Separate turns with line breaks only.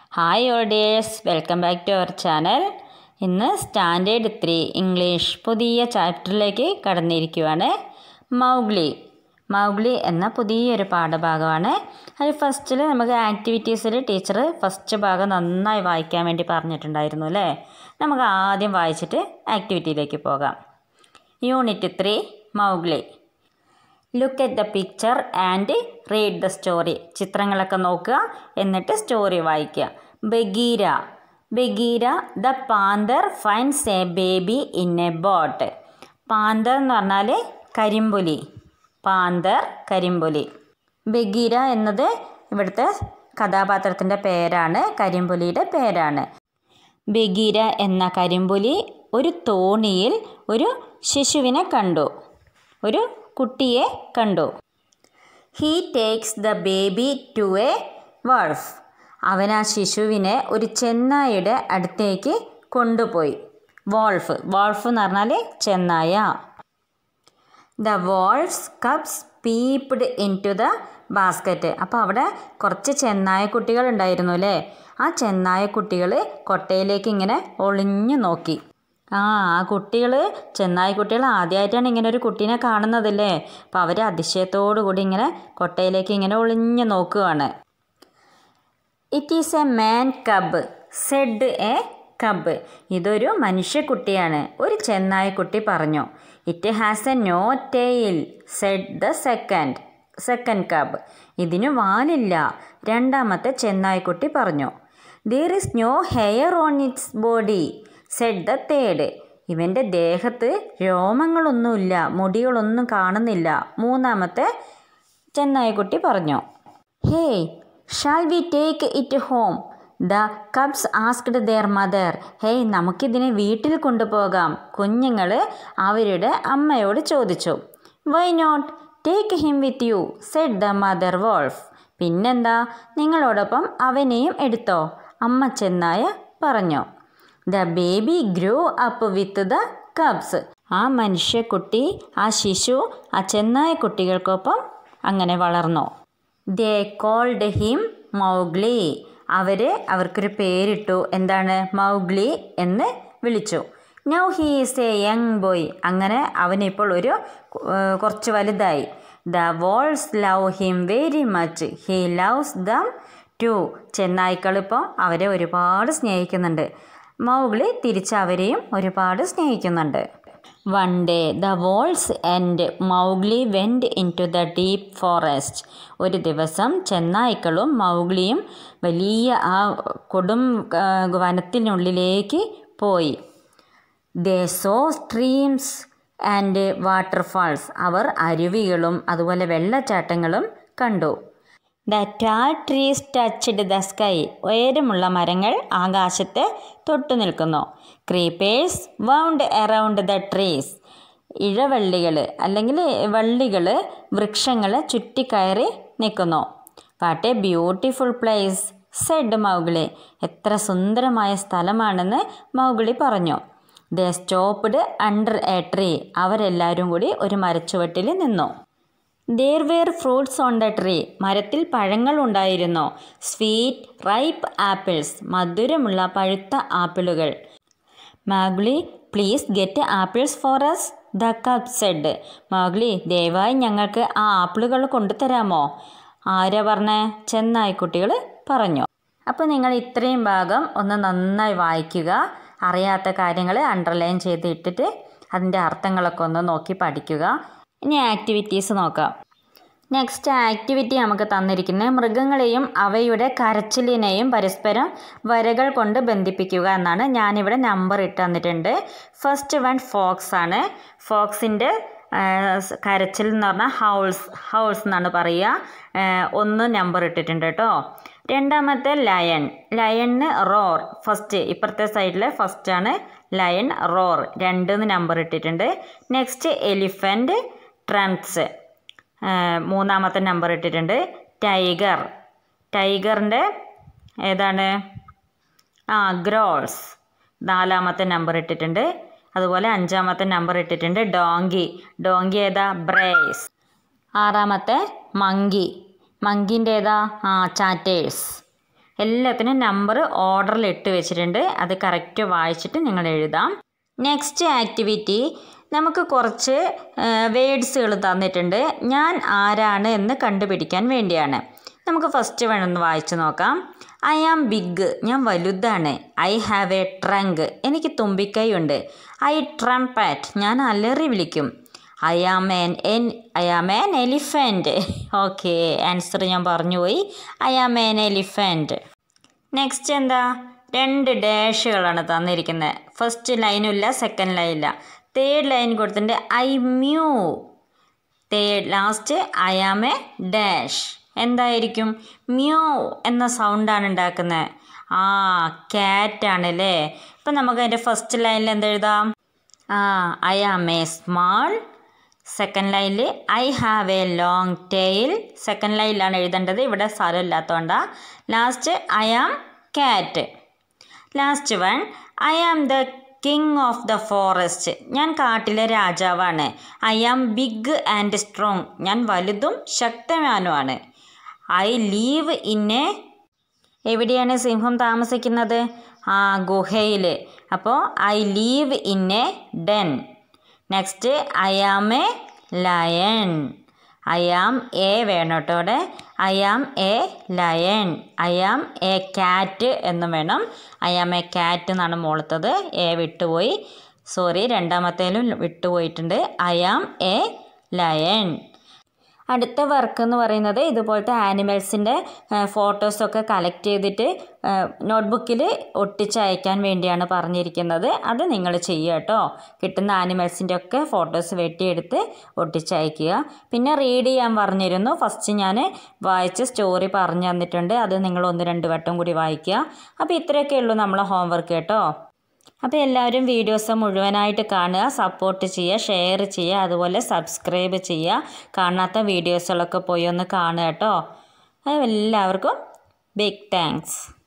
hi audience welcome back to our channel ഇന്ന് standard three English പുതിയ ചാപ്റ്ററിലേക്ക് കടന്നിരിക്കുവാണ് Mowgli Mowgli എന്ന പുതിയൊരു പാഠഭാഗമാണ് അത് ഫസ്റ്റിൽ നമുക്ക് ആക്ടിവിറ്റീസിൽ ടീച്ചർ ഫസ്റ്റ് ഭാഗം നന്നായി വായിക്കാൻ വേണ്ടി പറഞ്ഞിട്ടുണ്ടായിരുന്നു അല്ലേ നമുക്ക് ആദ്യം വായിച്ചിട്ട് ആക്ടിവിറ്റിയിലേക്ക് പോകാം unit three Mowgli look at the picture and read the story ചിത്രങ്ങളൊക്കെ നോക്കുക എന്നിട്ട് സ്റ്റോറി വായിക്കുക Bagheera Bagheera the panther finds a baby in a boat panther എന്ന് പറഞ്ഞാൽ കരിമ്പുലി പാന്തർ കരിമ്പുലി ബഗീര എന്നത് ഇവിടുത്തെ കഥാപാത്രത്തിൻ്റെ പേരാണ് കരിമ്പുലിയുടെ പേരാണ് ബഗീര എന്ന കരിമ്പുലി ഒരു തോണിയിൽ ഒരു ശിശുവിനെ കണ്ടു ഒരു കുട്ടിയെ കണ്ടു he takes the baby to a wolf അവൻ ആ ശിശുവിനെ ഒരു ചെന്നായുടെ അടുത്തേക്ക് കൊണ്ടുപോയി വോൾഫ് വോൾഫ് എന്ന് പറഞ്ഞാൽ ചെന്നായ the wolf's cubs peeped into the basket അപ്പോൾ അവിടെ കുറച്ച് ചെന്നായ കുട്ടികൾ ഉണ്ടായിരുന്നു അല്ലേ ആ ചെന്നായ കുട്ടികൾ കൊട്ടയിലേക്ക് ഇങ്ങനെ ഒളിഞ്ഞു നോക്കി ആ ആ കുട്ടികൾ ചെന്നായി കുട്ടികൾ ആദ്യമായിട്ടാണ് ഇങ്ങനെ ഒരു കുട്ടീനെ കാണുന്നതല്ലേ അപ്പോൾ അവർ അതിശയത്തോടു കൂടി ഇങ്ങനെ കൊട്ടയിലേക്ക് ഇങ്ങനെ ഒളിഞ്ഞു നോക്കുകയാണ് it is a man cub said a cub ഇതൊരു മനുഷ്യക്കുട്ടിയാണ് ഒരു ചെന്നായക്കുട്ടി പറഞ്ഞു it has a no tail said the second second cub ഇതിന് വാലില്ല രണ്ടാമത്തെ ചെന്നായ്ക്കുട്ടി പറഞ്ഞു there is no hair on its body said the third ഇവൻ്റെ ദേഹത്ത് രോമങ്ങളൊന്നുമില്ല മുടികളൊന്നും കാണുന്നില്ല മൂന്നാമത്തെ ചെന്നായക്കുട്ടി പറഞ്ഞു hey shall we take it home the cubs asked their mother hey നമുക്കിതിനെ വീട്ടിൽ കൊണ്ടുപോകാം കുഞ്ഞുങ്ങൾ അവരുടെ അമ്മയോട് ചോദിച്ചു why not take him with you said the mother wolf പിന്നെന്താ നിങ്ങളോടൊപ്പം അവനെയും എടുത്തോ അമ്മ ചെന്നായ പറഞ്ഞു the baby grew up with the cubs ആ മനുഷ്യക്കുട്ടി ആ ശിശു ആ ചെന്നായ കുട്ടികൾക്കൊപ്പം അങ്ങനെ വളർന്നു ദേ കോൾഡ് ഹിം മൗഗ്ലി അവർ അവർക്കൊരു പേരിട്ടു എന്താണ് മൗഗ്ലി എന്ന് വിളിച്ചു now he is a young boy അങ്ങനെ അവനിപ്പോൾ ഒരു കുറച്ച് വലുതായി the wolves love him very much he loves them too ചെന്നായ്ക്കളിപ്പോൾ അവരെ ഒരുപാട് സ്നേഹിക്കുന്നുണ്ട് മൗഗ്ലി തിരിച്ച് അവരെയും ഒരുപാട് സ്നേഹിക്കുന്നുണ്ട് one day the wolves and Mowgli went into the deep forest ഒരു ദിവസം ചെന്നായ്ക്കളും മൗഗ്ലിയും വലിയ ആ കൊടും വനത്തിനുള്ളിലേക്ക് പോയി they saw streams and waterfalls അവർ അരുവികളും അതുപോലെ വെള്ളച്ചാട്ടങ്ങളും കണ്ടു the tall trees touched the sky ഉയരമുള്ള മരങ്ങൾ ആകാശത്തെ തൊട്ടു നിൽക്കുന്നു creepers wound around the trees ഇഴവള്ളികൾ അല്ലെങ്കിൽ വള്ളികൾ വൃക്ഷങ്ങളെ ചുറ്റിക്കയറി നിൽക്കുന്നു what a beautiful place said Mowgli എത്ര സുന്ദരമായ സ്ഥലമാണെന്ന് മൗഗിളി പറഞ്ഞു they stopped under A tree അവരെല്ലാവരും കൂടി ഒരു മരച്ചുവട്ടിൽ നിന്നു there were fruits on the tree മരത്തിൽ പഴങ്ങൾ ഉണ്ടായിരുന്നു സ്വീറ്റ് റൈപ്പ് ആപ്പിൾസ് മധുരമുള്ള പഴുത്ത ആപ്പിളുകൾ Mowgli please get apples for us the cubs said Mowgli ദയവായി ഞങ്ങൾക്ക് ആ ആപ്പിളുകൾ കൊണ്ടുതരാമോ ആരാ പറഞ്ഞേ ചെന്നായിക്കുട്ടികൾ പറഞ്ഞു അപ്പോൾ നിങ്ങൾ ഇത്രയും ഭാഗം ഒന്ന് നന്നായി വായിക്കുക അറിയാത്ത കാര്യങ്ങൾ അണ്ടർലൈൻ ചെയ്ത് ഇട്ടിട്ട് അതിൻ്റെ അർത്ഥങ്ങളൊക്കെ ഒന്ന് നോക്കി പഠിക്കുക ഇനി ആക്ടിവിറ്റീസ് നോക്കാം നെക്സ്റ്റ് ആക്ടിവിറ്റി നമുക്ക് തന്നിരിക്കുന്നത് മൃഗങ്ങളെയും അവയുടെ കരച്ചിലിനെയും പരസ്പരം വരകൾ കൊണ്ട് ബന്ധിപ്പിക്കുക എന്നാണ് ഞാനിവിടെ നമ്പർ ഇട്ട് തന്നിട്ടുണ്ട് ഫസ്റ്റ് വൺ ഫോക്സ് ആണ് ഫോക്സിൻ്റെ കരച്ചിൽ എന്ന് പറഞ്ഞാൽ ഹൗൾസ് ഹൗൾസ് എന്നാണ് പറയുക ഒന്ന് നമ്പർ ഇട്ടിട്ടുണ്ട് കേട്ടോ രണ്ടാമത്തെ ലയൺ ലയണിന് റോർ ഫസ്റ്റ് ഇപ്പുറത്തെ സൈഡിലെ ഫസ്റ്റ് ആണ് ലയൺ റോർ രണ്ടെന്ന് നമ്പർ ഇട്ടിട്ടുണ്ട് നെക്സ്റ്റ് എലിഫൻറ്റ് ട്രംപ്സ് മൂന്നാമത്തെ നമ്പർ ഇട്ടിട്ടുണ്ട് ടൈഗർ ടൈഗറിൻ്റെ ഏതാണ് ആ ഗ്രോൾസ് നാലാമത്തെ നമ്പർ ഇട്ടിട്ടുണ്ട് അതുപോലെ അഞ്ചാമത്തെ നമ്പർ ഇട്ടിട്ടുണ്ട് ഡോങ്കി ഡോങ്കി ഏതാ ബ്രേസ് ആറാമത്തെ മങ്കി മങ്കിൻ്റെ ഏതാ ആ ചാറ്റേഴ്സ് എല്ലാത്തിനും നമ്പർ ഓർഡറിൽ ഇട്ട് വെച്ചിട്ടുണ്ട് അത് കറക്റ്റ് വായിച്ചിട്ട് നിങ്ങൾ എഴുതാം നെക്സ്റ്റ് ആക്ടിവിറ്റി നമുക്ക് കുറച്ച് വേഡ്സുകൾ തന്നിട്ടുണ്ട് ഞാൻ ആരാണ് എന്ന് കണ്ടുപിടിക്കാൻ വേണ്ടിയാണ് നമുക്ക് ഫസ്റ്റ് വേണമെന്ന് വായിച്ചു നോക്കാം ഐ ആം ബിഗ് ഞാൻ വലുതാണ് ഐ ഹാവ് എ ട്രങ്ക് എനിക്ക് തുമ്പിക്കൈയുണ്ട് ഐ ട്രംപാറ്റ് ഞാൻ അലറി വിളിക്കും I am an an I am an elephant okay answer ഞാൻ പറഞ്ഞുപോയി I am an elephant next എന്താ രണ്ട് ഡാഷുകളാണ് തന്നിരിക്കുന്നത് ഫസ്റ്റ് ലൈനും ഇല്ല സെക്കൻഡ് ലൈൻ ഇല്ല തേർഡ് ലൈൻ കൊടുത്തിട്ടുണ്ട് I mew third last I am a dash എന്തായിരിക്കും മ്യൂ എന്ന സൗണ്ടാണ് ഉണ്ടാക്കുന്നത് ആ ക്യാറ്റാണ് അല്ലേ ഇപ്പം നമുക്ക് അതിൻ്റെ ഫസ്റ്റ് ലൈനിൽ എന്തെഴുതാം ആ I am a small second ലൈനിൽ I have a long tail second ലൈനിലാണ് എഴുതേണ്ടത് ഇവിടെ സ്ഥലമില്ലാത്തതുകൊണ്ടാണ് last I am cat last one I am the king of the forest ഞാൻ കാട്ടിലെ രാജാവാണ് I am big and strong ഞാൻ വലുതും ശക്തവാനുമാണ് ഐ ലീവ് ഇൻ എ എവിടെയാണ് സിംഹം താമസിക്കുന്നത് ആ ഗുഹയിൽ അപ്പോൾ I live in a den next I am a lion I am a വേണം കേട്ടോ അവിടെ I am a lion I am a cat എന്നും വേണം ഐ ആം എ ക്യാറ്റ് എന്നാണ് മോളത്തത് എ വിട്ടുപോയി സോറി രണ്ടാമത്തേലും വിട്ടുപോയിട്ടുണ്ട് ഐ ആം എ ലയൺ അടുത്ത വർക്ക് എന്ന് പറയുന്നത് ഇതുപോലത്തെ ആനിമൽസിൻ്റെ ഫോട്ടോസൊക്കെ കളക്ട് ചെയ്തിട്ട് നോട്ട്ബുക്കിൽ ഒട്ടിച്ചയക്കാൻ വേണ്ടിയാണ് പറഞ്ഞിരിക്കുന്നത് അത് നിങ്ങൾ ചെയ്യുക കേട്ടോ കിട്ടുന്ന ആനിമൽസിൻ്റെ ഒക്കെ ഫോട്ടോസ് വെട്ടിയെടുത്ത് ഒട്ടിച്ചയക്കുക പിന്നെ റീഡ് ചെയ്യാൻ പറഞ്ഞിരുന്നു ഫസ്റ്റ് ഞാൻ വായിച്ച സ്റ്റോറി പറഞ്ഞു തന്നിട്ടുണ്ട് അത് നിങ്ങൾ ഒന്ന് രണ്ട് വട്ടം കൂടി വായിക്കുക അപ്പോൾ ഇത്രയൊക്കെ ഉള്ളൂ നമ്മളെ ഹോംവർക്ക് കേട്ടോ അപ്പോൾ എല്ലാവരും വീഡിയോസ് മുഴുവനായിട്ട് കാണുക സപ്പോർട്ട് ചെയ്യുക ഷെയർ ചെയ്യുക അതുപോലെ സബ്സ്ക്രൈബ് ചെയ്യുക കാണാത്ത വീഡിയോസുകളൊക്കെ പോയി ഒന്ന് കാണുക കേട്ടോ എല്ലാവർക്കും ബിഗ് താങ്ക്സ്